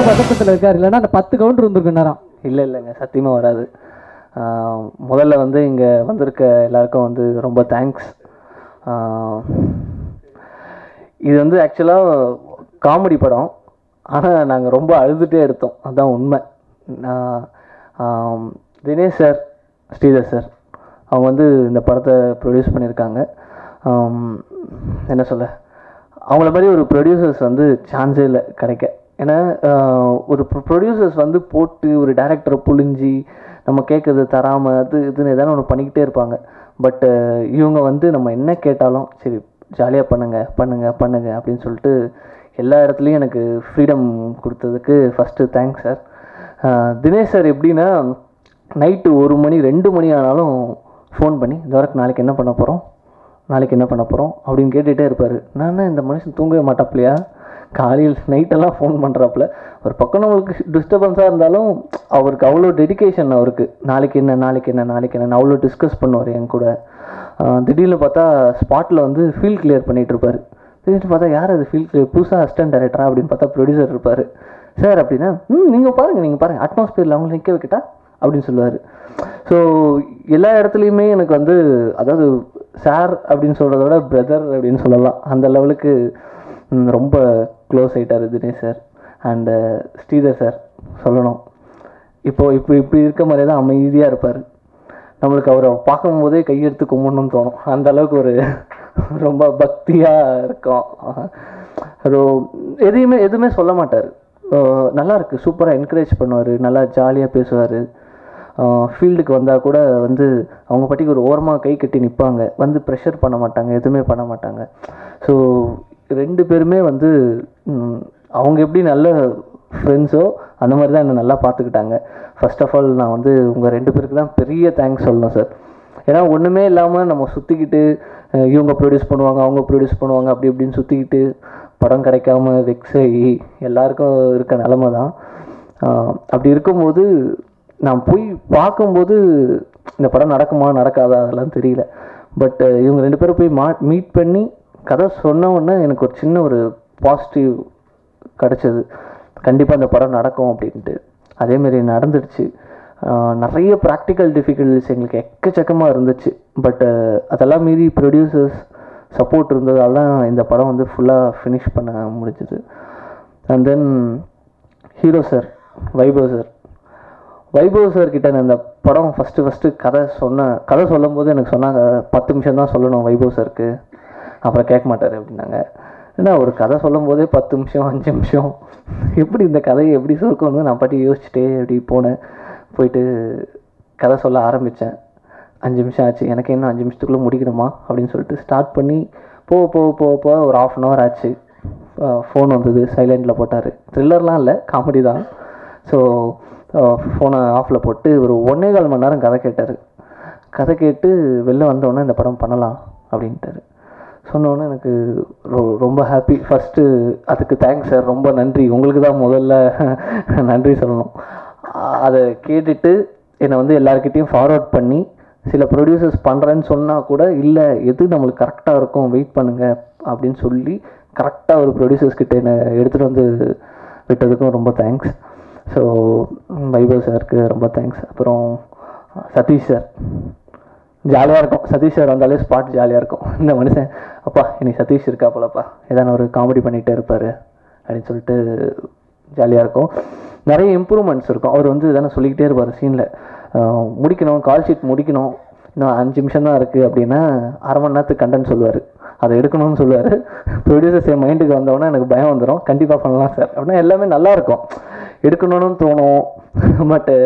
பதட்டத்தில் இருக்கார் இல்லைன்னா அந்த பத்து கவுண்டர் வந்திருக்கு நேரம் இல்லை இல்லைங்க சத்தியமாக வராது ஆஹ் முதல்ல வந்து இங்கே வந்திருக்க எல்லாருக்கும் வந்து ரொம்ப தேங்க்ஸ் இது வந்து ஆக்சுவலாக காமெடி படம் ஆனால் நாங்கள் ரொம்ப அழுதுகிட்டே எடுத்தோம் அதுதான் உண்மை நான், ஆம், தினேஷ் சார் ஸ்ரீதர் சார் அவங்க வந்து இந்த படத்தை ப்ரொடியூஸ் பண்ணியிருக்காங்க ஆம், என்ன சொல்ல அவங்கள மாதிரி ஒரு ப்ரொடியூசர்ஸ் வந்து சான்ஸே இல்லை கிடைக்க ஏன்னா ஆஹ், ஒரு ப்ரொடியூசர்ஸ் வந்து போட்டு ஒரு டேரக்டரை புழிஞ்சி நம்ம கேட்குறது தராமல் அது இதுன்னு எதாவது ஒன்று பண்ணிக்கிட்டே இருப்பாங்க பட்டு இவங்க வந்து நம்ம என்ன கேட்டாலும் சரி ஜாலியாக பண்ணுங்க பண்ணுங்க பண்ணுங்க அப்படின்னு சொல்லிட்டு எல்லா இடத்துலையும் எனக்கு ஃப்ரீடம் கொடுத்ததுக்கு first thanks sir Dinesh sir எப்படின்னா நைட்டு ஒரு மணி ரெண்டு மணி ஆனாலும் ஃபோன் பண்ணி இந்த வரைக்கும் நாளைக்கு என்ன பண்ண போகிறோம் நாளைக்கு என்ன பண்ண போகிறோம் அப்படின்னு கேட்டுகிட்டே இருப்பார் நான் இந்த மனுஷன் தூங்கவே மாட்டாப்லையா காலையில் நைட்டெல்லாம் ஃபோன் பண்ணுறாப்புல ஒரு பக்கம் நம்மளுக்கு டிஸ்டர்பன்ஸாக இருந்தாலும் அவருக்கு அவ்வளோ டெடிகேஷன் அவருக்கு நாளைக்கு என்ன நாளைக்கு என்ன நாளைக்கு என்ன அவ்வளோ டிஸ்கஸ் பண்ணுவார் என் கூட ஆஹ் திடீர்னு பார்த்தா ஸ்பாட்டில் வந்து ஃபீல்ட் கிளியர் பண்ணிகிட்டு இருப்பார் திடீர்னு பார்த்தா யார் அது ஃபீல்ட் கிளியர் புதுசாக அசிஸ்டன்ட் டைரக்டரா அப்படின்னு பார்த்தா ப்ரொடியூசர் இருப்பார் சார் அப்படின்னா ம் நீங்கள் பாருங்கள் நீங்கள் பாருங்கள் அட்மாஸ்பியரில் அவங்களை நிற்க வைக்கட்டா அப்படின்னு சொல்லுவார் ஸோ எல்லா இடத்துலையுமே எனக்கு வந்து அதாவது சார் அப்படின்னு சொல்கிறத விட பிரதர் அப்படின்னு சொல்லலாம் அந்த லெவலுக்கு ம், ரொம்ப க்ளோஸ் ஆகிட்டார் Dinesh sir and Sridhar sir சொல்லணும் இப்போ இப்படி இப்படி இருக்க மாதிரியே தான் அமைதியாக இருப்பார் நம்மளுக்கு அவரை பார்க்கும்போதே கையெடுத்து கும்பிடணும்னு தோணும் அந்த அளவுக்கு ஒரு ரொம்ப பக்தியாக இருக்கும் ரொ- எதையுமே எதுவுமே சொல்ல மாட்டார் அஹ் நல்லா இருக்கு சூப்பராக என்கரேஜ் பண்ணுவார் நல்லா ஜாலியாக பேசுவார் ஃபீல்டுக்கு வந்தால் கூட வந்து அவங்க பாட்டிக்கு ஒரு ஓரமாக கை கட்டி நிற்பாங்க வந்து ப்ரெஷர் பண்ண மாட்டாங்க எதுவுமே பண்ண மாட்டாங்க ஸோ ரெண்டு பேருமே வந்து ம், அவங்க எப்படி நல்ல ஃப்ரெண்ட்ஸோ அந்த மாதிரி தான் என்னை நல்லா பார்த்துக்கிட்டாங்க ஃபர்ஸ்ட் ஆஃப் ஆல் நான் வந்து உங்கள் ரெண்டு பேருக்கு தான் பெரிய தேங்க்ஸ் சொல்லணும் சார் ஏன்னா ஒன்றுமே இல்லாமல் நம்ம சுற்றிக்கிட்டு இவங்க ப்ரொடியூஸ் பண்ணுவாங்க அவங்க ப்ரொடியூஸ் பண்ணுவாங்க அப்படி இப்படின்னு சுற்றிக்கிட்டு படம் கிடைக்காம வெக்ஸ் ஆகி எல்லாருக்கும் இருக்க நிலமை தான் ஆஹ் அப்படி இருக்கும்போது நான் போய் பார்க்கும்போது இந்த படம் நடக்குமா நடக்காதா அதெல்லாம் தெரியல பட் இவங்க ரெண்டு பேரும் போய் மா மீட் பண்ணி கதை சொன்ன உடனே எனக்கு ஒரு சின்ன ஒரு பாசிட்டிவ் கிடச்சிது கண்டிப்பாக இந்த படம் நடக்கும் அப்படின்ட்டு அதேமாரி நடந்துடுச்சு ஆஹ் நிறைய ப்ராக்டிக்கல் டிஃபிகல்ட்டிஸ் எங்களுக்கு எக்கச்சக்கமாக இருந்துச்சு பட் அதெல்லாம் மீறி ப்ரொடியூசர்ஸ் சப்போர்ட் இருந்ததால தான் இந்த படம் வந்து ஃபுல்லாக ஃபினிஷ் பண்ண முடிஞ்சுது and then hero sir Vaibhav sir Vaibhav sir கிட்ட நான் இந்த படம் ஃபஸ்ட்டு ஃபஸ்ட்டு கதை சொன்ன கதை சொல்லும்போது எனக்கு சொன்னாங்க பத்து நிமிஷம் தான் சொல்லணும் வைபவ் சாருக்கு அப்புறம் கேட்க மாட்டார் அப்படின்னாங்க ஏன்னா ஒரு கதை சொல்லும் போதே பத்து நிமிஷம் அஞ்சு நிமிஷம் எப்படி இந்த கதையை எப்படி சுருக்கணும்னு நான் பாட்டி யோசிச்சுட்டே அப்படி போனேன் போயிட்டு கதை சொல்ல ஆரம்பித்தேன் அஞ்சு நிமிஷம் ஆச்சு எனக்கு இன்னும் அஞ்சு நிமிஷத்துக்குள்ளே முடிக்கணுமா அப்படின்னு சொல்லிட்டு ஸ்டார்ட் பண்ணி போக போக போக போக ஒரு ஆஃப் அன் ஹவர் ஆச்சு ஃபோன் வந்தது சைலண்டில் போட்டார் த்ரில்லர்லாம் இல்லை காமெடி தான் ஸோ ஃபோனை ஆஃபில் போட்டு ஒரு ஒன்றே கால் மணி நேரம் கதை கேட்டார் கதை கேட்டு வெளில வந்தோடனே இந்த படம் பண்ணலாம் அப்படின்ட்டாரு சொன்னோன்னே எனக்கு ரொ- ரொம்ப ஹாப்பி ஃபஸ்ட்டு அதுக்கு தேங்க்ஸ் சார் ரொம்ப நன்றி உங்களுக்கு தான் முதல்ல நன்றி சொல்லணும் அ- அதை கேட்டுட்டு என்னை வந்து எல்லாருக்கிட்டேயும் ஃபார்வர்ட் பண்ணி சில ப்ரொடியூசர்ஸ் பண்ணுறேன்னு சொன்னால் கூட இல்லை எது நம்மளுக்கு கரெக்டாக இருக்கும் வெயிட் பண்ணுங்க அப்படின்னு சொல்லி கரெக்டாக ஒரு ப்ரொடியூசர்ஸ் கிட்ட என்னை எடுத்துகிட்டு வந்து விட்டதுக்கும் ரொம்ப தேங்க்ஸ் ஸோ வைபவ் சாருக்கு ரொம்ப தேங்க்ஸ் அப்புறம் சதீஷ் சார் ஜாலியாக இருக்கும் சதீஷ் சார் வந்தாலே ஸ்பாட் ஜாலியாக இருக்கும் இந்த மனுஷன் அப்பா இன்னைக்கு சதீஷ் இருக்கா போலப்பா ஏதான ஒரு காமெடி பண்ணிகிட்டே இருப்பார் அப்படின்னு சொல்லிட்டு ஜாலியாக இருக்கும் நிறைய இம்ப்ரூவ்மெண்ட்ஸ் இருக்கும் அவர் வந்து தானே சொல்லிக்கிட்டே இருப்பார் சீனில் முடிக்கணும் கால் ஷீட் முடிக்கணும் இன்னும் அஞ்சு நிமிஷம் தான் இருக்குது அப்படின்னா அரை மணி நேரத்துக்கு கண்டென்ட் சொல்லுவார் அதை எடுக்கணும்னு சொல்லுவார் ப்ரொடியூசர்ஸ் என் மைண்டுக்கு வந்தோடனே எனக்கு பயம் வந்துடும் கண்டிப்பாக பண்ணலாம் சார் அப்படின்னா எல்லாமே நல்லா இருக்கும் எடுக்கணும்னு தோணும் பட்டு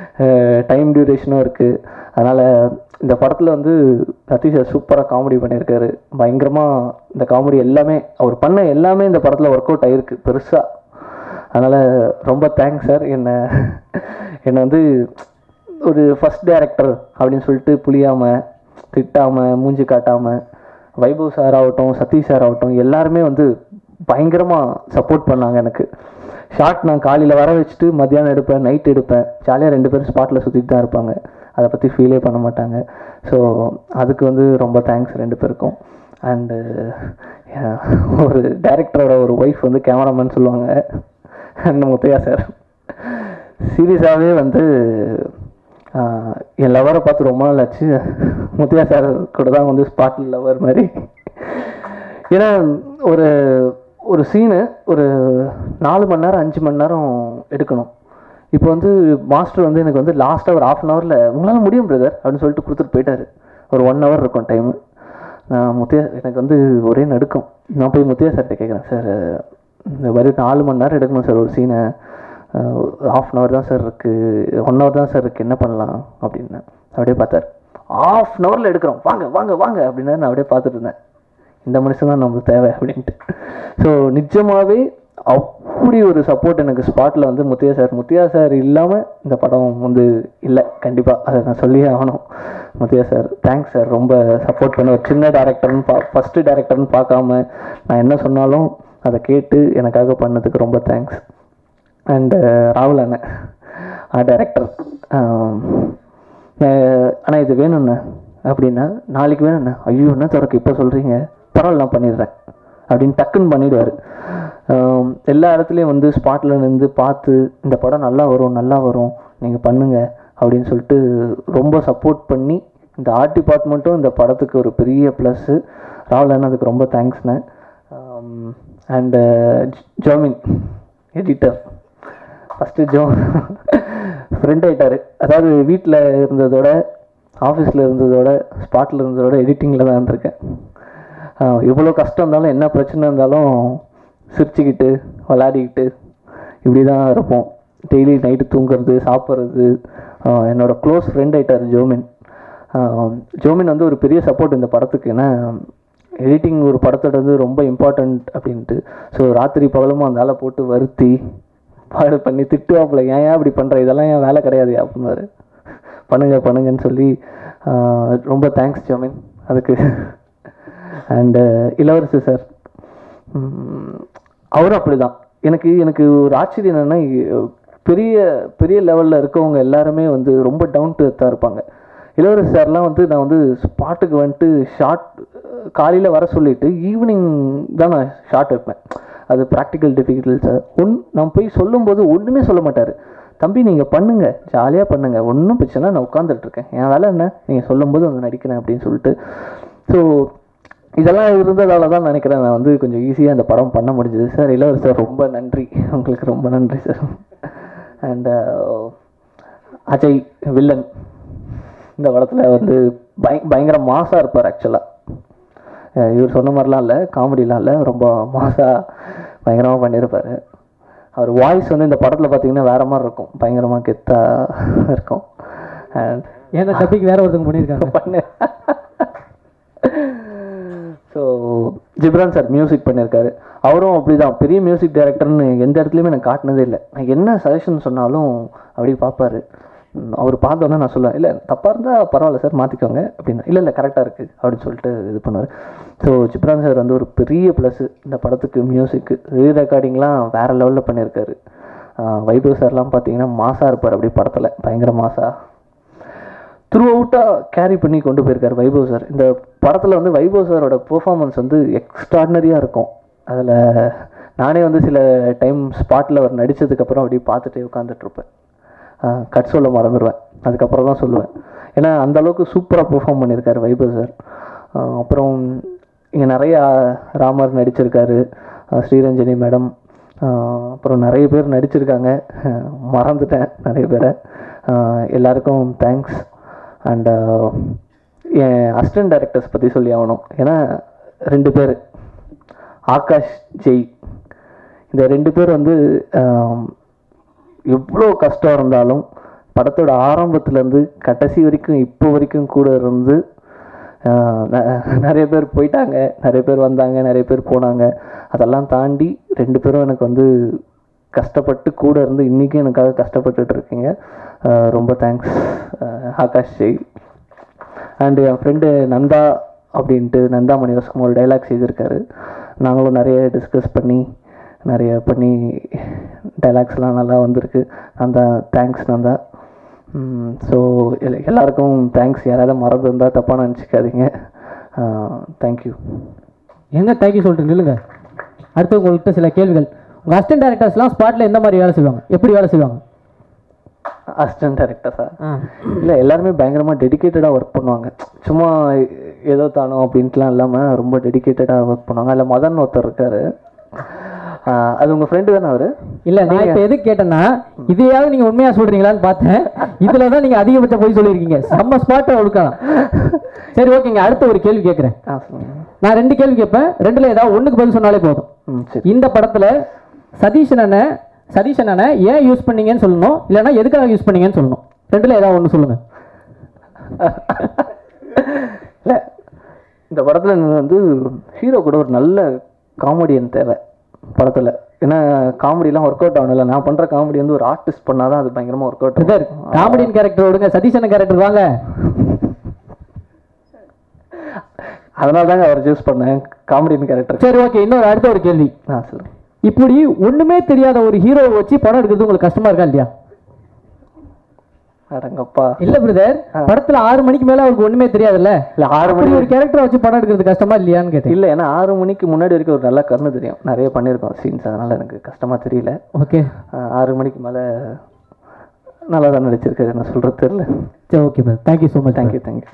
டைம் டியூரேஷனும் இருக்குது அதனால் இந்த படத்தில் வந்து சதீஷ் சார் சூப்பராக காமெடி பண்ணியிருக்காரு பயங்கரமாக இந்த காமெடி எல்லாமே அவர் பண்ண எல்லாமே இந்த படத்தில் ஒர்க் அவுட் ஆகிருக்கு பெருசாக அதனால் ரொம்ப தேங்க்ஸ் சார் என்னை என்னை வந்து ஒரு ஃபஸ்ட் டைரக்டர் அப்படின்னு சொல்லிட்டு புளியாமல் திட்டாமல் மூஞ்சி காட்டாமல் வைபவ் சார் ஆகட்டும் சதீஷ் சார் ஆகட்டும் எல்லாருமே வந்து பயங்கரமாக சப்போர்ட் பண்ணாங்க எனக்கு ஷார்ட் நான் காலையில் வர வச்சுட்டு மத்தியானம் எடுப்பேன் நைட் எடுப்பேன் ஜாலியாக ரெண்டு பேரும் ஸ்பாட்டில் சுற்றிட்டு தான் இருப்பாங்க அதை பற்றி ஃபீலே பண்ண மாட்டாங்க ஸோ அதுக்கு வந்து ரொம்ப தேங்க்ஸ் ரெண்டு பேருக்கும் அண்டு ஒரு டைரக்டரோட ஒரு ஒய்ஃப் வந்து கேமராமேன் சொல்லுவாங்க அண்ட் முத்தையா சார் சீரியஸாகவே வந்து ஆஹ், என் லவரை பார்த்து ரொம்ப நாள் ஆச்சு முத்தையா சார் கூட தான் வந்து ஸ்பாட்டில் லவர் மாதிரி ஏன்னா ஒரு ஒரு சீனு ஒரு நாலு மணி நேரம் அஞ்சு மணி நேரம் எடுக்கணும் இப்போ வந்து மாஸ்டர் வந்து எனக்கு வந்து லாஸ்ட்டாக ஒரு ஆஃப் அன் ஹவரில் உங்களால் முடியும் பிரதர் அப்படின்னு சொல்லிட்டு கொடுத்துட்டு போயிட்டாரு ஒரு ஒன் ஹவர் இருக்கும் டைமு நான் முத்தையா எனக்கு வந்து ஒரே நடுக்கம் நான் போய் முத்தையா சார்கிட்ட கேட்குறேன் சார் இந்த மாதிரி நாலு மணி நேரம் எடுக்கணும் சார் ஒரு சீனை ஆஃப் அன் ஹவர் தான் சார் இருக்குது ஒன் ஹவர் தான் சார் இருக்குது என்ன பண்ணலாம் அப்படின்னு அப்படியே பார்த்தார் ஆஃப் அன் ஹவரில் எடுக்கிறோம் வாங்க வாங்க வாங்க அப்படின்னு நான் அப்படியே பார்த்துட்டு இருந்தேன் இந்த மனுஷன் தான் நமக்கு தேவை அப்படின்ட்டு ஸோ நிஜமாகவே அப்படி ஒரு சப்போர்ட் எனக்கு ஸ்பாட்டில் வந்து முத்தையா சார் முத்தையா சார் இல்லாமல் இந்த படம் வந்து இல்லை கண்டிப்பாக அதை நான் சொல்லியே ஆகணும் முத்தையா சார் தேங்க்ஸ் சார் ரொம்ப சப்போர்ட் பண்ண ஒரு சின்ன டேரக்டர்னு பா ஃபஸ்ட்டு டேரக்டர்னு பார்க்காம நான் என்ன சொன்னாலும் அதை கேட்டு எனக்காக பண்ணதுக்கு ரொம்ப தேங்க்ஸ் அண்டு ராகுல் அண்ணன் டேரக்டர் ஆனால் இது வேணும்ண்ணே அப்படின்னா நாளைக்கு வேணும்ண்ணே ஐயோ என்ன திறக்கு இப்போ சொல்கிறீங்க பரவாயில்ல நான் பண்ணிடுறேன் அப்படின்னு டக்குன்னு பண்ணிடுவார் எல்லா இடத்துலையும் வந்து ஸ்பாட்டில் நின்று பார்த்து இந்த படம் நல்லா வரும் நல்லா வரும் நீங்கள் பண்ணுங்க அப்படின்னு சொல்லிட்டு ரொம்ப சப்போர்ட் பண்ணி இந்த ஆர்ட் டிபார்ட்மெண்ட்டும் இந்த படத்துக்கு ஒரு பெரிய ப்ளஸ்ஸு ராகுல் அண்ணன் அதுக்கு ரொம்ப தேங்க்ஸ்ண்ணே and Jomin editor first Jo friend ஆகிட்டார் அதாவது வீட்டில் இருந்ததோட ஆஃபீஸில் இருந்ததோட ஸ்பாட்டில் இருந்ததோட எடிட்டிங்கில் தான் இருந்திருக்கேன் ஆஹ் எவ்வளோ கஷ்டம் இருந்தாலும் என்ன பிரச்சனை இருந்தாலும் சிரிச்சுக்கிட்டு விளையாடிக்கிட்டு இப்படி தான் இருப்போம் டெய்லி நைட்டு தூங்குறது சாப்பிட்றது என்னோட க்ளோஸ் ஃப்ரெண்ட் ஆகிட்டார் ஜோமின் ஆஹ் ஜோமின் வந்து ஒரு பெரிய சப்போர்ட் இந்த படத்துக்கு ஏன்னா எடிட்டிங் ஒரு படத்தோட வந்து ரொம்ப இம்பார்ட்டண்ட் அப்படின்ட்டு ஸோ ராத்திரி பகலுமா அந்த ஆளை போட்டு வருத்தி பாடு பண்ணி திட்டுவாப்புல ஏன் ஏன் இப்படி பண்ணுற இதெல்லாம் ஏன் வேலை கிடையாது அப்படின்னாரு பண்ணுங்க பண்ணுங்கன்னு சொல்லி ஆஹ் ரொம்ப தேங்க்ஸ் ஜோமின் அதுக்கு அண்டு இளவரசி சார் அவரும் அப்படிதான் எனக்கு எனக்கு ஒரு ஆச்சரியம் என்னென்னா பெரிய பெரிய லெவலில் இருக்கவங்க எல்லாருமே வந்து ரொம்ப டவுன் டு எர்த்தாக இருப்பாங்க இளவரசி சார்லாம் வந்து நான் வந்து ஸ்பாட்டுக்கு வந்துட்டு ஷார்ட் காலையில் வர சொல்லிட்டு ஈவினிங் தான் நான் ஷார்ட் வைப்பேன் அது ப்ராக்டிக்கல் டிஃபிகல்ட்ஸ் ஒன் நான் போய் சொல்லும்போது ஒன்றுமே சொல்ல மாட்டார் தம்பி நீங்கள் பண்ணுங்க ஜாலியாக பண்ணுங்க ஒன்றும் பிரச்சனை இல்லை, நான் உட்காந்துட்டு இருக்கேன் என் வேலை என்ன நீங்கள் சொல்லும்போது வந்து நடிக்கிறேன் அப்படின்னு சொல்லிட்டு ஸோ இதெல்லாம் இருந்ததால தான் நினைக்கிறேன் நான் வந்து கொஞ்சம் ஈஸியாக இந்த படம் பண்ண முடிஞ்சது சார் இளவரசி சார் ரொம்ப நன்றி உங்களுக்கு ரொம்ப நன்றி சார் அண்ட் அஜய் வில்லன் இந்த படத்தில் வந்து பய பயங்கர மாசாக இருப்பார் ஆக்சுவலாக இவர் சொன்ன மாதிரிலாம் இல்லை காமெடிலாம் இல்லை ரொம்ப மாசாக பயங்கரமாக பண்ணியிருப்பார் அவர் வாய்ஸ் வந்து இந்த படத்தில் பார்த்தீங்கன்னா வேற மாதிரி இருக்கும் பயங்கரமாக கெத்தாக இருக்கும் அண்ட் ஏன்னா டப்பிக்கு வேற ஒருத்தவங்க பண்ணியிருக்காங்க பண்ணு ஸோ ஜிப்ரான் சார் மியூசிக் பண்ணியிருக்காரு அவரும் அப்படிதான் பெரிய மியூசிக் டைரக்டர்னு எந்த இடத்துலையுமே எனக்கு காட்டினதே இல்லை நான் என்ன சஜஷன் சொன்னாலும் அப்படி பார்ப்பாரு ம், அவர் பார்த்தோன்னே நான் சொல்லுவேன் இல்லை தப்பாக இருந்தால் பரவாயில்ல சார் மாற்றிக்கோங்க அப்படின்னு இல்லை இல்லை கரெக்டாக இருக்குது அப்படின்னு சொல்லிட்டு இது பண்ணுவார் ஸோ ஜிப்ரான் சார் வந்து ஒரு பெரிய ப்ளஸ்ஸு இந்த படத்துக்கு மியூசிக்கு ரீ ரெக்கார்டிங்லாம் வேறு லெவலில் பண்ணியிருக்காரு ஆஹ் வைபவ் சார்லாம் பார்த்தீங்கன்னா மாசாக இருப்பார் அப்படியே படத்தில் பயங்கர மாசா த்ரூ அவுட்டாக கேரி பண்ணி கொண்டு போயிருக்காரு வைபவ் சார் இந்த படத்தில் வந்து வைபவ் சாரோட பெர்ஃபார்மன்ஸ் வந்து எக்ஸ்ட்ராடினரியாக இருக்கும் அதில் நானே வந்து சில டைம் ஸ்பாட்டில் அவர் நடித்ததுக்கப்புறம் அப்படியே பார்த்துட்டே உட்காந்துட்ருப்பேன் கட் சொல்ல மறந்துடுவேன் அதுக்கப்புறம் தான் சொல்லுவேன் ஏன்னா அந்த அளவுக்கு சூப்பராக பெர்ஃபார்ம் பண்ணியிருக்காரு வைபவ் சார் ஆஹ் அப்புறம் இங்கே நிறையா ராமர் நடிச்சிருக்காரு ஆஹ் ஸ்ரீரஞ்சனி மேடம் அப்புறம் நிறைய பேர் நடிச்சிருக்காங்க ஆஹ் மறந்துட்டேன் நிறைய பேரை ஆஹ் எல்லாருக்கும் தேங்க்ஸ் அண்ட் என் அசிஸ்டன்ட் டைரக்டர்ஸ் பற்றி சொல்லி ஆகணும் ஏன்னா ரெண்டு பேர் ஆகாஷ் ஜெய் இந்த ரெண்டு பேர் வந்து ஆம், எவ்வளோ கஷ்டம் இருந்தாலும் படத்தோட ஆரம்பத்துலேருந்து கடைசி வரைக்கும் இப்போ வரைக்கும் கூட இருந்து ஆஹ், ந- நிறைய பேர் போயிட்டாங்க நிறைய பேர் வந்தாங்க நிறைய பேர் போனாங்க அதெல்லாம் தாண்டி ரெண்டு பேரும் எனக்கு வந்து கஷ்டப்பட்டு கூட இருந்து இன்றைக்கும் எனக்காக கஷ்டப்பட்டுட்டு இருக்கீங்க ஆஹ், ரொம்ப தேங்க்ஸ் ஆகாஷ் ஜெய் அண்டு என் ஃப்ரெண்டு நந்தா அப்படின்ட்டு நந்தா மணிவாசகம் ஒரு டைலாக் செய்திருக்காரு நாங்களும் நிறைய டிஸ்கஸ் பண்ணி நிறைய பண்ணி டைலாக்ஸ்லாம் நல்லா வந்திருக்கு நந்தா தேங்க்ஸ் நந்தா ஸோ எல்லாருக்கும் தேங்க்ஸ் யாராவது மறந்து இருந்தால் தப்பாக நினச்சிக்காதீங்க தேங்க்யூ எங்க தேங்க்யூ சொல்லிட்டு நில்லுங்க அடுத்து உங்கள்கிட்ட சில கேள்விகள் உங்கள் அசிஸ்டன்ட் டேரக்டர்ஸ்லாம் ஸ்பாட்டில் எந்த மாதிரி வேலை செய்வாங்க எப்படி வேலை செய்வாங்க அசிஸ்டன்ட் டேரக்டர் சார் ஆ இல்லை எல்லாருமே பயங்கரமாக டெடிக்கேட்டடாக ஒர்க் பண்ணுவாங்க சும்மா ஏதோ தானோ அப்படின்ட்டுலாம் இல்லாமல் ரொம்ப டெடிக்கேட்டடாக ஒர்க் பண்ணுவாங்க அதில் மதன் ஒருத்தர் இருக்கார் அது உங்கள் ஃப்ரெண்டு தானே அவர் இல்லை நான் இப்போ எதுக்கு கேட்டேன்னா இதையாவது நீங்கள் உண்மையாக சொல்கிறீங்களான்னு பார்த்தேன் இதில் தான் நீங்கள் அதிகபட்ச போய் சொல்லியிருக்கீங்க செம்ம ஸ்பாட்டை ஒழுக்கலாம் சரி ஓகேங்க அடுத்த ஒரு கேள்வி கேட்குறேன் ஆ சொல்லுங்க நான் ரெண்டு கேள்வி கேட்பேன் ரெண்டுல ஏதாவது ஒண்ணுக்கு பதில் சொன்னாலே போதும் ம் சரி இந்த படத்துல சதீஷன் அண்ணன் சதீஷன் அண்ணன் ஏன் யூஸ் பண்ணீங்கன்னு சொல்லணும் இல்லைன்னா எதுக்காக யூஸ் பண்ணீங்கன்னு சொல்லணும் ரெண்டுல ஏதாவது ஒன்று சொல்லுங்க இல்லை இந்த படத்தில் வந்து ஹீரோ கூட ஒரு நல்ல காமெடியன் தேவை படத்தில் ஏன்னா காமெடிலாம் ஒர்க் அவுட் ஆகணும்ல நான் பண்ணுற காமெடி வந்து ஒரு ஆர்டிஸ்ட் பண்ணால் தான் அது பயங்கரமாக work out brother comedian character விடுங்க சதீஷன் கேரக்டர் வாங்க அதனால தாங்க அவர் சூஸ் பண்ணேன் காமெடியன் கேரக்டர் சரி ஓகே இன்னொரு அடுத்த ஒரு கேள்வி ஆ சொல்லுங்கள் இப்படி ஒண்ணுமே தெரியாத ஒரு ஹீரோவை வச்சு படம் எடுக்கிறது உங்களுக்கு கஷ்டமா இருக்கா இல்லையா அடங்கப்பா இல்ல பிரதர் படத்துல ஆறு மணிக்கு மேல அவருக்கு ஒண்ணுமே தெரியாதுல்ல இல்லை ஆறு மணி அப்படி ஒரு கேரக்டரை வச்சு படம் எடுக்கிறது கஷ்டமா இல்லையான்னு கேட்டேன் இல்லை ஏன்னா ஆறு மணிக்கு முன்னாடி வரைக்கும் ஒரு நல்ல கருணை தெரியும் நிறைய பண்ணியிருக்கோம் சீன்ஸ் அதனால் எனக்கு கஷ்டமாக தெரியல ஓகே ஆஹ் ஆறு மணிக்கு மேலே நல்லா தான் நடிச்சிருக்காரு நான் சொல்கிறது தெரியல சரி okay brother thank you so much thank you thank you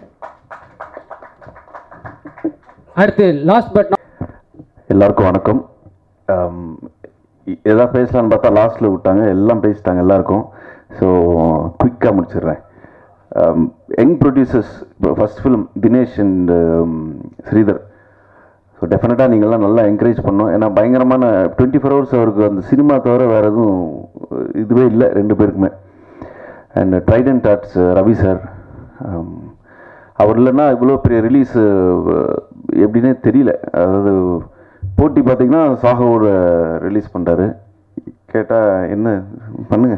அடுத்து லாஸ்ட் பட் எல்லாருக்கும் வணக்கம் ஆம், இ- எதா பேசலாம்னு பார்த்தா லாஸ்ட்டில் விட்டாங்க எல்லாம் பேசிட்டாங்க எல்லாருக்கும் ஸோ குயிக்காக முடிச்சிடுறேன் யங் ப்ரொடியூசர்ஸ் இப்போ first film Dinesh and Sridhar so டெஃபினட்டாக நீங்கள்லாம் நல்லா என்கரேஜ் பண்ணோம் ஏன்னா பயங்கரமான டுவெண்ட்டி ஃபோர் ஹவர்ஸ் அவருக்கு அந்த சினிமா தவிர வேறு எதுவும் இதுவே இல்லை ரெண்டு பேருக்குமே and Trident Arts Ravi sir அவர் இல்லைன்னா இவ்வளோ பெரிய ரிலீஸ் எப்படின்னே தெரியல அதாவது போட்டி பார்த்தீங்கன்னா சாகோட ரிலீஸ் பண்ணுறாரு கேட்டால் என்ன பண்ணுங்க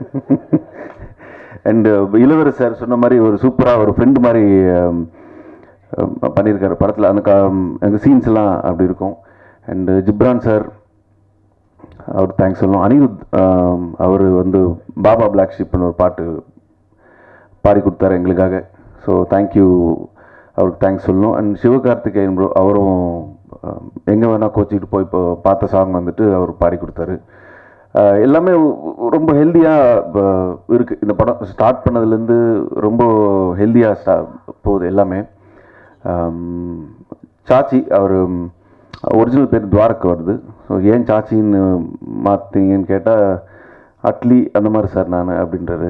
அண்டு இளவரசர் சார் சொன்ன மாதிரி ஒரு சூப்பராக ஒரு ஃப்ரெண்டு மாதிரி um, um, பண்ணியிருக்காரு படத்தில் அந்த கா எங்கள் சீன்ஸ் எல்லாம் அப்படி இருக்கும் அண்டு ஜிப்ரான் சார் அவர் தேங்க்ஸ் சொல்லணும் அனிருத் அவர் வந்து பாபா பிளாக் ஷிப்னு ஒரு பாட்டு பாடி கொடுத்தாரு எங்களுக்காக ஸோ தேங்க்யூ அவருக்கு தேங்க்ஸ் சொல்லணும் அண்ட் சிவகார்த்திகேயன் ப்ரோ அவரும் எங்கே வேணால் கோச்சிக்கிட்டு போய் இப்போ பார்த்த சாங் வந்துட்டு அவர் பாடி கொடுத்தாரு அஹ் எல்லாமே ஒ- ரொம்ப ஹெல்த்தியாக இருக்குது இந்த படம் ஸ்டார்ட் பண்ணதுலேருந்து ரொம்ப ஹெல்த்தியாக ஸ்டா போகுது எல்லாமே ஆம், சாச்சி அவர் ஒரிஜினல் பேர் துவாரக்கு வருது ஸோ ஏன் சாச்சின்னு மாற்றிங்கன்னு கேட்டால் அட்லி அந்த மாதிரி சார் நான் அப்படின்றாரு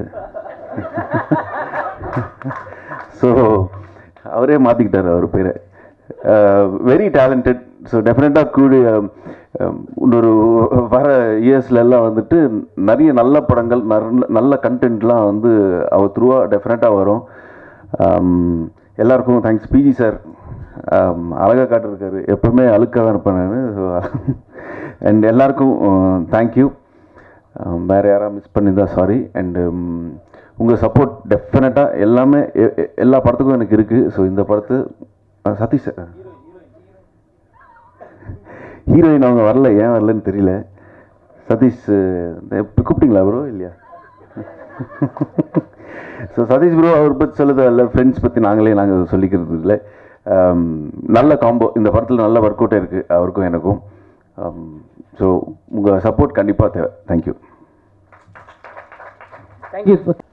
ஸோ அவரே மாற்றிக்கிட்டார் அவர் பேரை வெரி டேலண்டட் ஸோ டெஃபினட்டாக கூடி um, um, இன்னொரு வர இயர்ஸ்ல எல்லாம் வந்துட்டு நிறைய நல்ல படங்கள் நல்ல நல்ல கண்டென்ட்லாம் வந்து அவர் த்ரூவாக டெஃபினட்டாக வரும் Um, எல்லாருக்கும் தேங்க்ஸ் பிஜி சார் அழகாக காட்டிருக்காரு எப்பவுமே அழுக்காக தான் இருப்பேன் நான் ஸோ அண்ட் எல்லாருக்கும் தேங்க்யூ வேறு யாராவது மிஸ் பண்ணியிருந்தா சாரி அண்டு உங்கள் சப்போர்ட் டெஃபினட்டாக எல்லாமே எ- எ- எல்லா படத்துக்கும் எனக்கு இருக்குது ஸோ இந்த படத்து அஹ், சதீஷ் சார் ஹீரோயின் அவங்க வரல ஏன் வரலன்னு தெரியல சதீஷ் அஹ், இப்ப கூப்பிட்டீங்களா ப்ரோ இல்லையா ஸோ சதீஷ் ப்ரோ அவர் பற்றி சொல்லுறது இல்லை ஃப்ரெண்ட்ஸ் பற்றி நாங்களே நாங்கள் சொல்லிக்கிறது இல்லை ஆம், நல்ல காம்போ இந்த படத்தில் நல்ல ஒர்க் அவுட் இருக்குது அவருக்கும் எனக்கும் ஸோ உங்கள் சப்போர்ட் கண்டிப்பாக தேவை தேங்க்யூ தேங்க்யூ